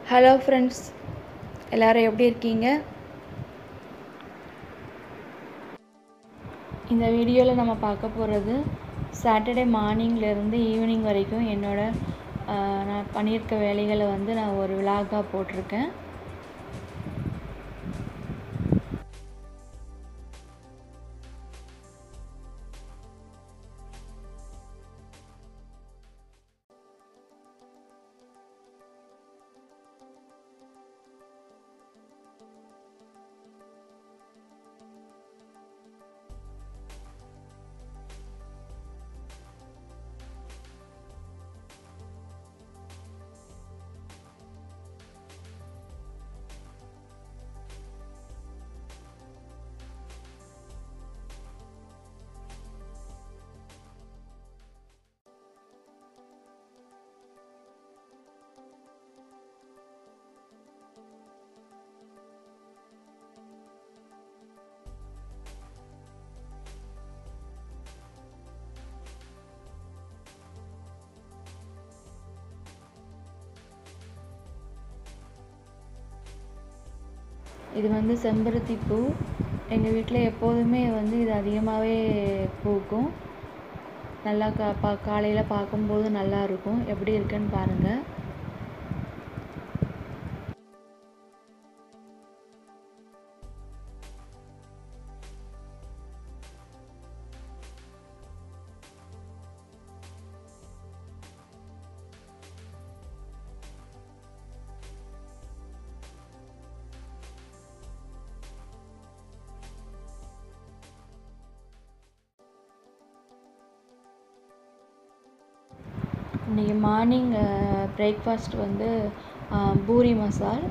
hello friends எல்லோரும் எப்படி இருக்கீங்க இந்த வீடியோவில் நம்ம பார்க்க போகிறது சாட்டர்டே மார்னிங்லேருந்து ஈவினிங் வரைக்கும் என்னோட ஆஹ், நான் பண்ணியிருக்க வேலைகளை வந்து நான் ஒரு விலாகாக போட்டிருக்கேன் இது வந்து செம்பருத்தி பூ எங்கள் வீட்டில் எப்போதுமே வந்து இது அதிகமாகவே பூக்கும் நல்லா கா பா காலையில் பார்க்கும்போது நல்லா இருக்கும் எப்படி இருக்குன்னு பாருங்கள் இன்றைக்கி மார்னிங் பிரேக்ஃபாஸ்ட் வந்து அஹ், பூரி மசால்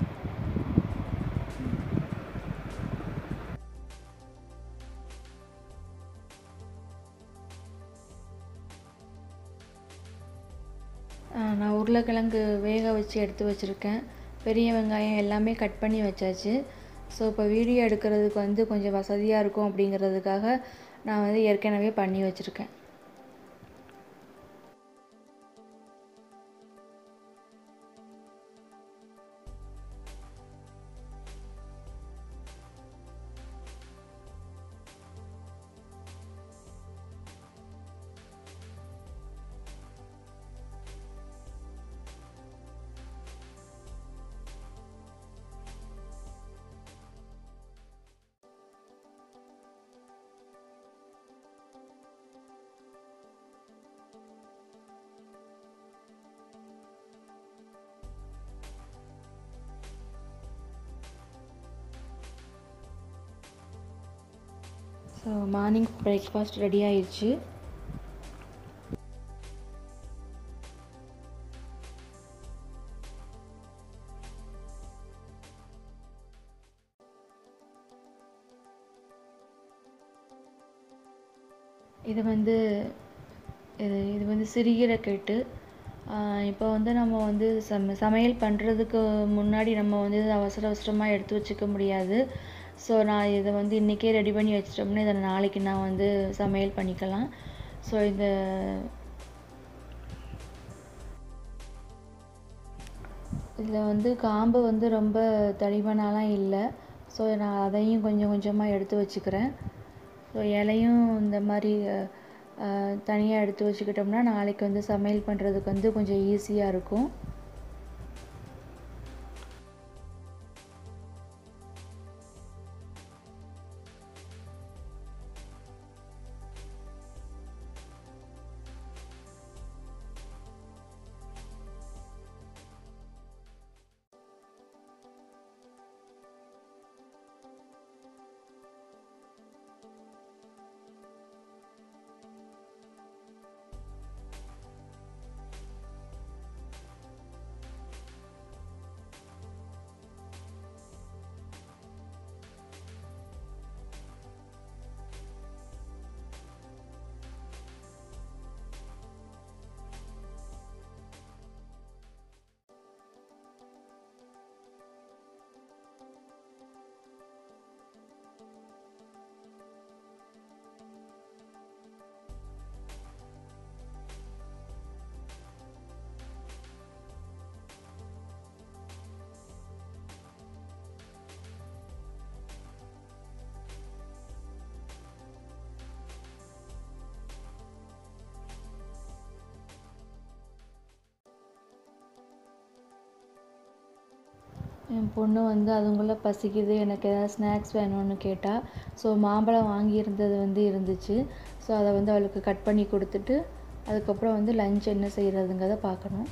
அஹ், நான் உருளைக்கிழங்கு வேக வச்சு எடுத்து வச்சுருக்கேன் பெரிய வெங்காயம் எல்லாமே கட் பண்ணி வச்சாச்சு ஸோ இப்போ வீடியோ எடுக்கிறதுக்கு வந்து கொஞ்சம் வசதியாக இருக்கும் அப்படிங்கிறதுக்காக நான் வந்து ஏற்கனவே பண்ணி வச்சுருக்கேன் ஸோ மார்னிங் பிரேக்ஃபாஸ்ட் ரெடி ஆயிடுச்சு இது வந்து இது இது வந்து சிறுகீரைக்கட்டு இப்போ வந்து நம்ம வந்து சம சமையல் பண்ணுறதுக்கு முன்னாடி நம்ம வந்து இதை அவசர அவசரமாக எடுத்து வச்சுக்க முடியாது ஸோ நான் இதை வந்து இன்றைக்கே ரெடி பண்ணி வச்சிட்டோம்னா இதை நாளைக்கு நான் வந்து சமையல் பண்ணிக்கலாம் ஸோ இந்த இதில் வந்து காம்பு வந்து ரொம்ப தடிமனாலாம் இல்லை ஸோ நான் அதையும் கொஞ்சம் கொஞ்சமாக எடுத்து வச்சுக்கிறேன் ஸோ இலையும் இந்த மாதிரி தனியாக எடுத்து வச்சுக்கிட்டோம்னா நாளைக்கு வந்து சமையல் பண்ணுறதுக்கு வந்து கொஞ்சம் ஈஸியாக இருக்கும் என் பொண்ணு வந்து அதுங்குள்ளே பசிக்குது எனக்கு ஏதாவது ஸ்நாக்ஸ் வேணும்னு கேட்டால் ஸோ மாம்பழம் வாங்கியிருந்தது வந்து இருந்துச்சு ஸோ அதை வந்து அவளுக்கு கட் பண்ணி கொடுத்துட்டு அதுக்கப்புறம் வந்து லஞ்ச் என்ன செய்கிறதுங்கிறத பார்க்கணும்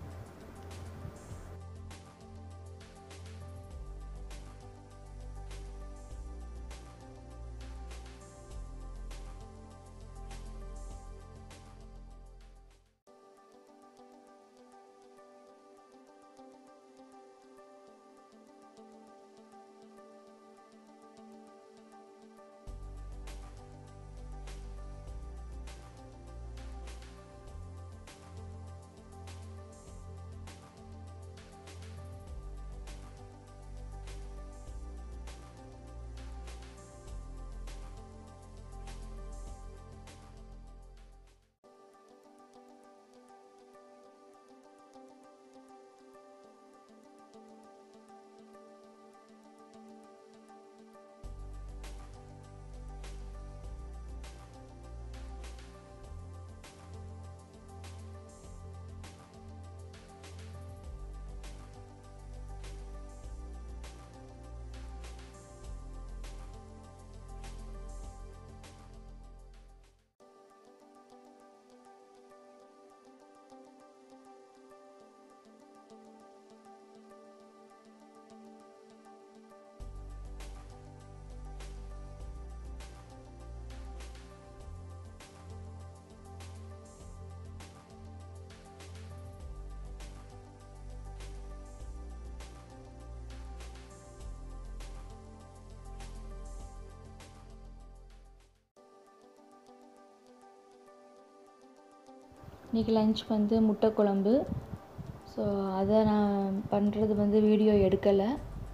இன்றைக்கி லஞ்ச் வந்து முட்டை குழம்பு ஸோ அதை நான் பண்ணுறது வந்து வீடியோ எடுக்கலை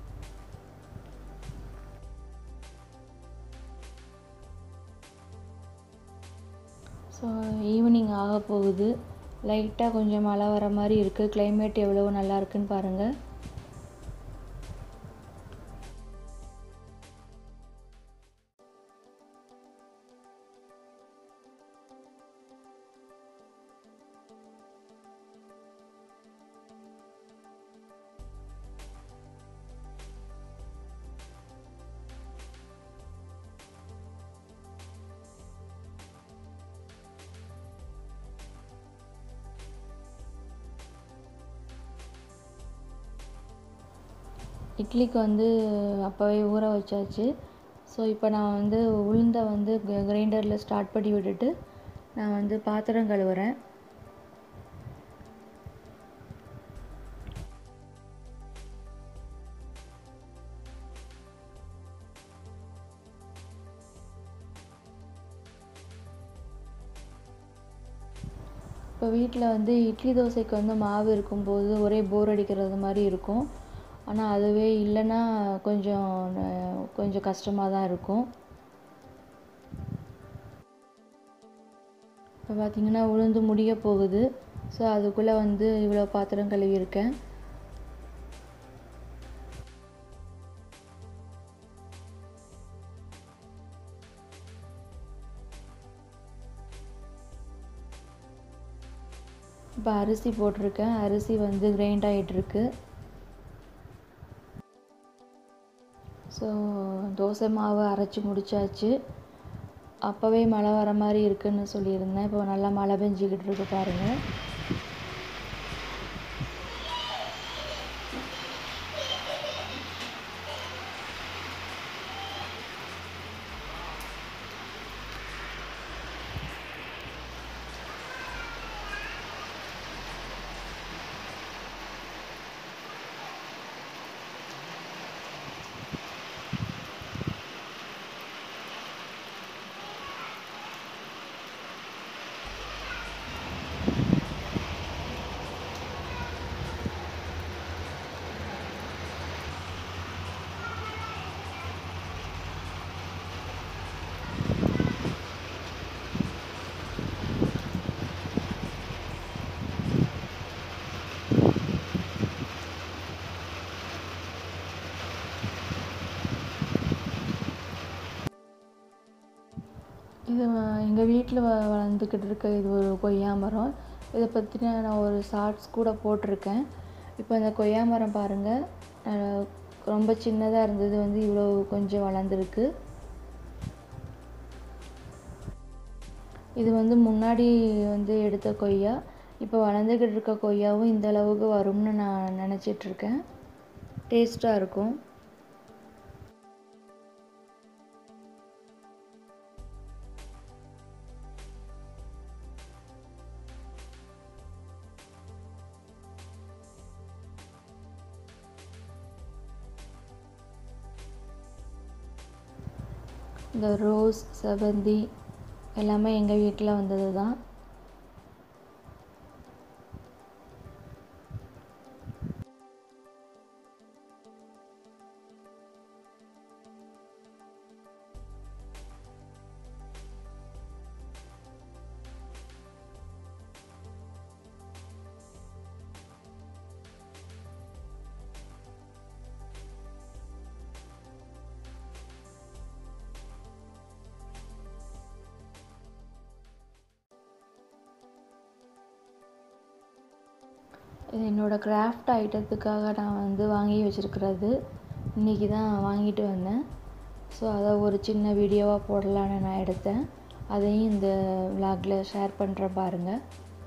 ஸோ ஈவினிங் ஆக போகுது லைட்டாக கொஞ்சம் மழை வர மாதிரி இருக்குது கிளைமேட் எவ்வளோ நல்லா இருக்குன்னு பாருங்கள் இட்லிக்கு வந்து அப்போவே ஊற வச்சாச்சு ஸோ இப்போ நான் வந்து உளுந்தை வந்து கிரைண்டரில் ஸ்டார்ட் பண்ணி விட்டுட்டு நான் வந்து பாத்திரம் கழுவுறேன் இப்போ வீட்டில் வந்து இட்லி தோசைக்கு வந்து மாவு இருக்கும்போது ஒரே போர் அடிக்கிறது மாதிரி இருக்கும் ஆனால் அதுவே இல்லைன்னா கொஞ்சம் அஹ், கொஞ்சம் கஷ்டமாக தான் இருக்கும் இப்போ பார்த்தீங்கன்னா உளுந்து முடிய போகுது ஸோ அதுக்குள்ளே வந்து இவ்வளோ பாத்திரம் கழுவியிருக்கேன் இப்போ அரிசி போட்டிருக்கேன் அரிசி வந்து கிரைண்ட் ஆகிட்டுருக்கு ஸோ தோசை மாவு அரைச்சி முடிச்சாச்சு அப்போவே மழை வர மாதிரி இருக்குன்னு சொல்லியிருந்தேன் இப்போ நல்லா மழை பெஞ்சிக்கிட்டு இருக்கு பாருங்கள் இது எங்கள் வீட்டில் வ வளர்ந்துக்கிட்டு இருக்க இது ஒரு கொய்யா மரம் இதை பற்றின நான் ஒரு ஷார்ட்ஸ் கூட போட்டிருக்கேன் இப்போ இந்த கொய்யா மரம் பாருங்கள் அஹ், ரொம்ப சின்னதாக இருந்தது வந்து இவ்வளோ கொஞ்சம் வளர்ந்துருக்கு இது வந்து முன்னாடி வந்து எடுத்த கொய்யா இப்போ வளர்ந்துக்கிட்டு இருக்க கொய்யாவும் இந்த அளவுக்கு வரும்னு நான் நினச்சிட்டு இருக்கேன் டேஸ்ட்டாக இருக்கும் இந்த ரோஸ் செவந்தி எல்லாமே எங்கள் வீட்டில் வந்தது தான் இது என்னோடய கிராஃப்ட் ஐட்டத்துக்காக நான் வந்து வாங்கி வச்சுருக்கிறது இன்றைக்கி தான் வாங்கிட்டு வந்தேன் ஸோ அதை ஒரு சின்ன வீடியோவாக போடலான்னு நான் எடுத்தேன் அதையும் இந்த விலாகில் ஷேர் பண்ணுறேன் பாருங்கள்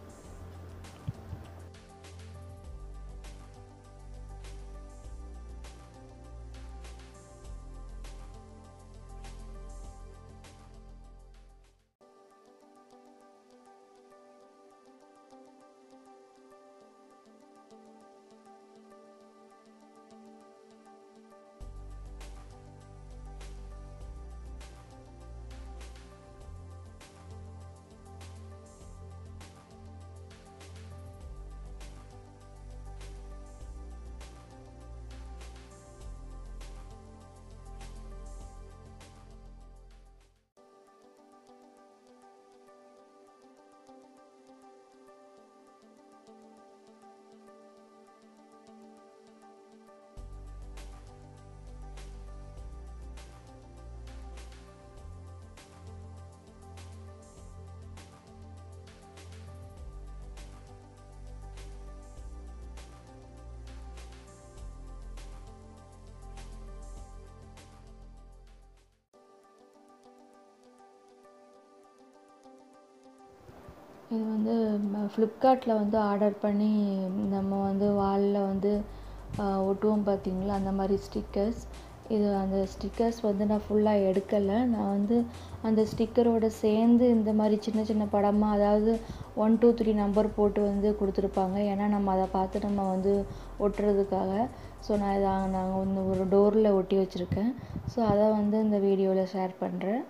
இது வந்து ஃப்ளிப்கார்ட்டில் வந்து ஆர்டர் பண்ணி நம்ம வந்து வாலில் வந்து ஆஹ், ஒட்டுவோம் பார்த்தீங்களா அந்த மாதிரி ஸ்டிக்கர்ஸ் இது அந்த ஸ்டிக்கர்ஸ் வந்து நான் ஃபுல்லாக எடுக்கலை நான் வந்து அந்த ஸ்டிக்கரோட சேர்ந்து இந்த மாதிரி சின்ன சின்ன படமாக அதாவது ஒன் டூ த்ரீ நம்பர் போட்டு வந்து கொடுத்துருப்பாங்க ஏன்னா நம்ம அதை பார்த்து நம்ம வந்து ஒட்டுறதுக்காக ஸோ நான் இதை நாங்கள் வந்து ஒரு டோரில் ஒட்டி வச்சுருக்கேன் ஸோ அதை வந்து இந்த வீடியோவில் ஷேர் பண்ணுறேன்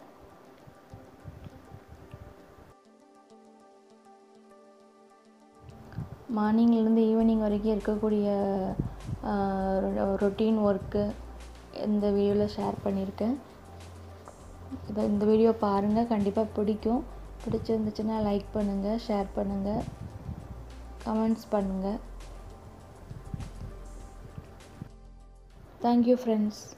மார்னிங்லேருந்து ஈவினிங் வரைக்கும் இருக்கக்கூடிய ரொட்டீன் ஒர்க்கு இந்த வீடியோவில் ஷேர் பண்ணியிருக்கேன் இதை இந்த வீடியோ பாருங்கள் கண்டிப்பாக பிடிக்கும் பிடிச்சிருந்துச்சுன்னா லைக் பண்ணுங்கள் ஷேர் பண்ணுங்கள் கமெண்ட்ஸ் பண்ணுங்கள் தேங்க்யூ ஃப்ரெண்ட்ஸ்